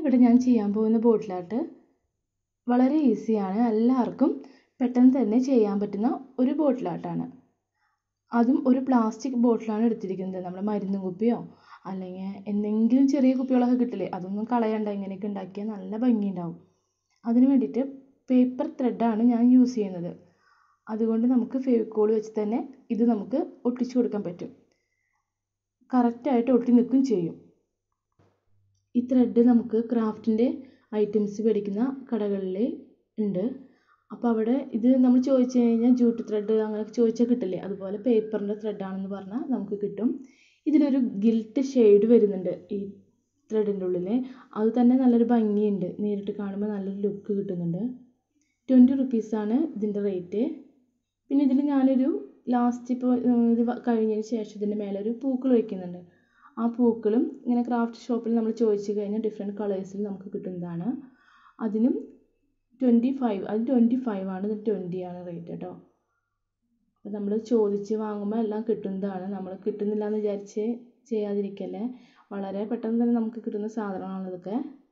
ഇവിടെ ഞാൻ ചെയ്യാൻ പോകുന്ന ബോട്ടിലാട്ട് വളരെ ഈസിയാണ് എല്ലാവർക്കും പെട്ടെന്ന് തന്നെ ചെയ്യാൻ പറ്റുന്ന ഒരു ബോട്ടിലാട്ടാണ് അതും ഒരു പ്ലാസ്റ്റിക് ബോട്ടിലാണ് എടുത്തിരിക്കുന്നത് നമ്മുടെ മരുന്ന് കുപ്പിയോ അല്ലെങ്കിൽ എന്തെങ്കിലും ചെറിയ കുപ്പികളൊക്കെ കിട്ടില്ലേ അതൊന്നും കളയണ്ട ഇങ്ങനെയൊക്കെ ഉണ്ടാക്കിയാൽ നല്ല ഭംഗിയുണ്ടാവും അതിന് വേണ്ടിയിട്ട് പേപ്പർ ത്രെഡാണ് ഞാൻ യൂസ് ചെയ്യുന്നത് അതുകൊണ്ട് നമുക്ക് ഫെവിക്കോൾ വെച്ച് തന്നെ ഇത് നമുക്ക് ഒട്ടിച്ചു കൊടുക്കാൻ പറ്റും കറക്റ്റായിട്ട് ഒട്ടി നിൽക്കും ചെയ്യും ഈ ത്രെഡ് നമുക്ക് ക്രാഫ്റ്റിൻ്റെ ഐറ്റംസ് മേടിക്കുന്ന കടകളിൽ ഉണ്ട് അപ്പോൾ അവിടെ ഇത് നമ്മൾ ചോദിച്ചു കഴിഞ്ഞാൽ ജൂട്ട് ത്രെഡ് അങ്ങനെ ചോദിച്ചാൽ കിട്ടില്ലേ അതുപോലെ പേപ്പറിൻ്റെ ത്രെഡാണെന്ന് പറഞ്ഞാൽ നമുക്ക് കിട്ടും ഇതിലൊരു ഗിൽട്ട് ഷെയ്ഡ് വരുന്നുണ്ട് ഈ ത്രെഡിൻ്റെ ഉള്ളിൽ അത് തന്നെ നല്ലൊരു ഭംഗിയുണ്ട് നേരിട്ട് കാണുമ്പോൾ നല്ലൊരു ലുക്ക് കിട്ടുന്നുണ്ട് ട്വൻറ്റി റുപ്പീസാണ് ഇതിൻ്റെ റേറ്റ് പിന്നെ ഇതിൽ ഞാനൊരു ലാസ്റ്റ് ഇപ്പോൾ ഇത് കഴിഞ്ഞതിന് ശേഷം ഇതിൻ്റെ മേലെ ഒരു പൂക്കൾ വയ്ക്കുന്നുണ്ട് ആ പൂക്കളും ഇങ്ങനെ ക്രാഫ്റ്റ് ഷോപ്പിൽ നമ്മൾ ചോദിച്ചു കഴിഞ്ഞാൽ ഡിഫറെൻറ്റ് കളേഴ്സിൽ നമുക്ക് കിട്ടുന്നതാണ് അതിനും ട്വൻറ്റി ഫൈവ് അത് ട്വൻറ്റി ഫൈവ് ആണ് ഇത് ട്വൻറ്റി ആണ് റേറ്റ് കേട്ടോ അപ്പോൾ നമ്മൾ ചോദിച്ച് വാങ്ങുമ്പോൾ എല്ലാം കിട്ടുന്നതാണ് നമ്മൾ കിട്ടുന്നില്ല എന്ന് വിചാരിച്ച് ചെയ്യാതിരിക്കല്ലേ വളരെ പെട്ടെന്ന് തന്നെ നമുക്ക് കിട്ടുന്ന സാധനമാണ് ഇതൊക്കെ